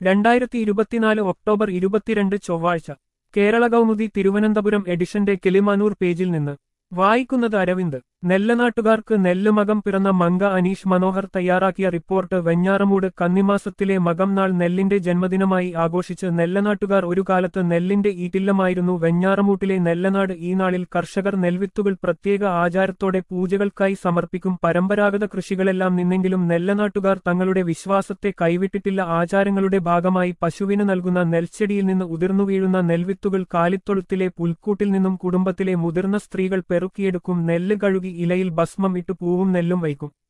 രണ്ടായിരത്തി ഇരുപത്തിനാല് ഒക്ടോബർ ഇരുപത്തിരണ്ട് ചൊവ്വാഴ്ച കേരള കൗമുദി തിരുവനന്തപുരം എഡിഷന്റെ കിളിമാനൂർ പേജിൽ നിന്ന് വായിക്കുന്നത് അരവിന്ദ് നെല്ലനാട്ടുകാർക്ക് നെല്ല് മകം പിറന്ന മങ്ക അനീഷ് മനോഹർ തയ്യാറാക്കിയ റിപ്പോർട്ട് വെഞ്ഞാറമൂട് കന്നിമാസത്തിലെ മകം നാൾ നെല്ലിന്റെ ജന്മദിനമായി ആഘോഷിച്ച് നെല്ലനാട്ടുകാർ ഒരു കാലത്ത് നെല്ലിന്റെ ഈറ്റില്ലമായിരുന്നു വെഞ്ഞാറമൂട്ടിലെ നെല്ലനാട് ഈ നാളിൽ കർഷകർ നെൽവിത്തുകൾ പ്രത്യേക ആചാരത്തോടെ പൂജകൾക്കായി സമർപ്പിക്കും പരമ്പരാഗത കൃഷികളെല്ലാം നിന്നെങ്കിലും നെല്ലനാട്ടുകാർ തങ്ങളുടെ വിശ്വാസത്തെ കൈവിട്ടിട്ടില്ല ആചാരങ്ങളുടെ ഭാഗമായി പശുവിന് നൽകുന്ന നെൽച്ചെടിയിൽ നിന്ന് ഉതിർന്നു വീഴുന്ന നെൽവിത്തുകൾ കാലിത്തൊഴുത്തിലെ പുൽക്കൂട്ടിൽ നിന്നും കുടുംബത്തിലെ മുതിർന്ന സ്ത്രീകൾ പെറുക്കിയെടുക്കും നെല്ല് കഴുകി ഇലയിൽ ഭസ്മം ഇട്ട് പൂവും നെല്ലും വയ്ക്കും